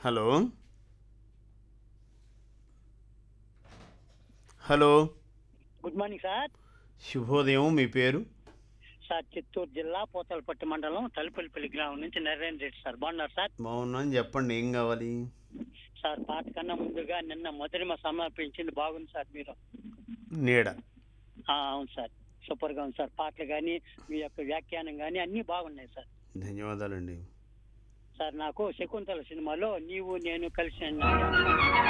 hello hello good morning sir శుభోదయం మీ పేరు సార్ చిత్తూరు జిల్లా పోతలపట్టు మండలం తలుపల్లిపల్లి గ్రామం నుంచి నారాయణ రెడ్డి సార్ బాగున్నారు సార్ బాగున్నాను చెప్పండి ఏం కావాలి సార్ పాట కన్నా ముందుగా నిన్న మధురిమ సమర్పించింది బాగుంది సార్ మీరు నీడ ఆ, అవును సార్ సూపర్ గా ఉంది సార్ పాటలు కానీ మీ యొక్క వ్యాఖ్యానం కానీ అన్ని బాగున్నాయి సార్ ధన్యవాదాలండి సార్ నాకు శకుంతల సినిమాలో నీవు నేను కలిసి